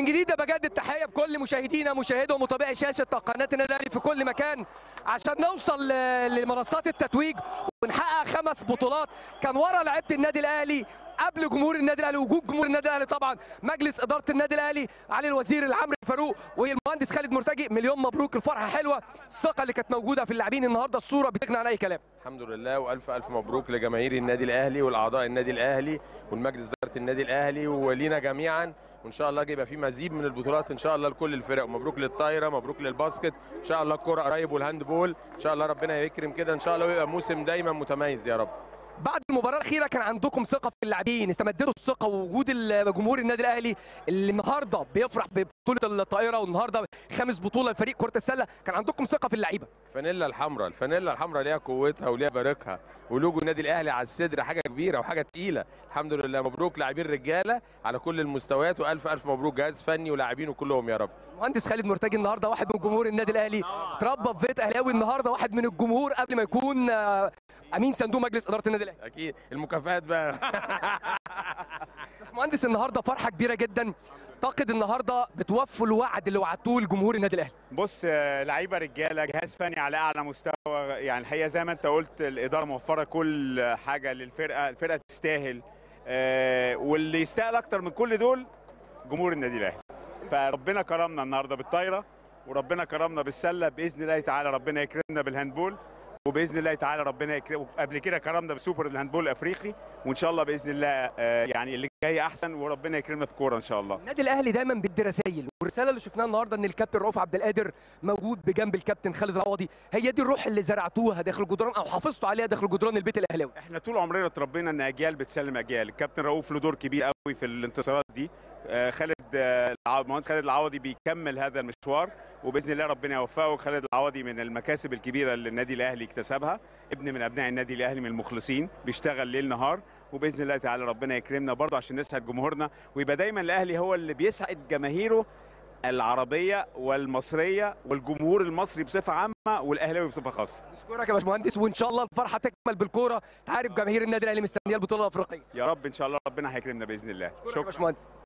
من جديد بجدد تحيه بكل مشاهدينا مشاهدي ومتابعي شاشه قناه النادي الاهلي في كل مكان عشان نوصل ل- لمنصات التتويج ونحقق خمس بطولات كان ورا لعيبه النادي الاهلي قبل جمهور النادي الاهلي وجود جمهور النادي الاهلي طبعا مجلس اداره النادي الاهلي علي الوزير العمري فاروق والمهندس خالد مرتجي مليون مبروك الفرحه حلوه الثقه اللي كانت موجوده في اللاعبين النهارده الصوره بتغني عن اي كلام الحمد لله والف الف مبروك لجماهير النادي الاهلي والاعضاء النادي الاهلي والمجلس اداره النادي الاهلي ولينا جميعا وان شاء الله يبقى في مزيد من البطولات ان شاء الله لكل الفرق ومبروك للطايره مبروك للباسكت ان شاء الله الكره قريب والهاند بول ان شاء الله ربنا يكرم كده ان شاء الله ويبقى موسم دايما متميز يا رب بعد المباراه الاخيره كان عندكم ثقه في اللاعبين استمدتوا الثقه ووجود ال- جمهور النادي الاهلي اللي النهارده بيفرح ببطوله الطائره والنهارده خامس بطوله لفريق كره السله كان عندكم ثقه في اللعيبه الفانيلا الحمراء الفانيلا الحمراء ليها قوتها وليها بارقها ولوجو النادي الاهلي على الصدر حاجه كبيره وحاجه تقيله الحمد لله مبروك لاعبين رجاله على كل المستويات والف الف مبروك جهاز فني ولاعبينه كلهم يا رب المهندس خالد مرتجي النهارده واحد من جمهور النادي الاهلي اتربى في بيت اهلاوي النهارده واحد من الجمهور قبل ما يكون آه، امين صندوق مجلس اداره النادي الاهلي اكيد المكافآت بقى مهندس النهارده فرحه كبيره جدا اعتقد النهارده بتوفوا الوعد اللي وعدتوه لجمهور النادي الاهلي بص آه، لعيبه رجاله جهاز فني على اعلى مستوى يعني الحقيقه زي ما انت قلت الاداره موفره كل حاجه للفرقه الفرقه تستاهل آه، واللي يستاهل اكتر من كل دول جمهور النادي الاهلي فربنا كرمنا النهارده بالطايره وربنا كرمنا بالسله باذن الله تعالى ربنا يكرمنا بالهاندبول وباذن الله تعالى ربنا يكرم قبل كده كرمنا بالسوبر الهاندبول الافريقي وان شاء الله باذن الله آه، يعني اللي جاي احسن وربنا يكرمنا في الكوره ان شاء الله النادي الاهلي دايما بيدي رسائل والرساله اللي شفناها النهارده ان الكابتن رؤوف عبد القادر موجود بجنب الكابتن خالد العوضي هي دي الروح اللي زرعتوها داخل جدران او حافظتوا عليها داخل جدران البيت الاهلاوي احنا طول عمرنا اتربينا ان اجيال بتسلم اجيال الكابتن رؤوف له دور كبير قوي في الانتصارات دي آه، خالد آه، الع- المهندس خالد العوضي بيكمل هذا المشوار وباذن الله ربنا يوفقه خالد العوضي من المكاسب الكبيره اللي النادي الاهلي اكتسبها ابن من ابناء النادي الاهلي من المخلصين بيشتغل ليل نهار وباذن الله تعالى ربنا يكرمنا برضه عشان نسعد جمهورنا ويبقى دايما الاهلي هو اللي بيسعد جماهيره العربيه والمصريه والجمهور المصري بصفه عامه والاهلاوي بصفه خاصه نشكرك يا باشمهندس وان شاء الله الفرحه تكمل بالكوره تعرف جماهير النادي الاهلي مستنيه البطوله الافريقيه يا رب ان شاء الله ربنا هيكرمنا باذن الله شكرا يا باشمهندس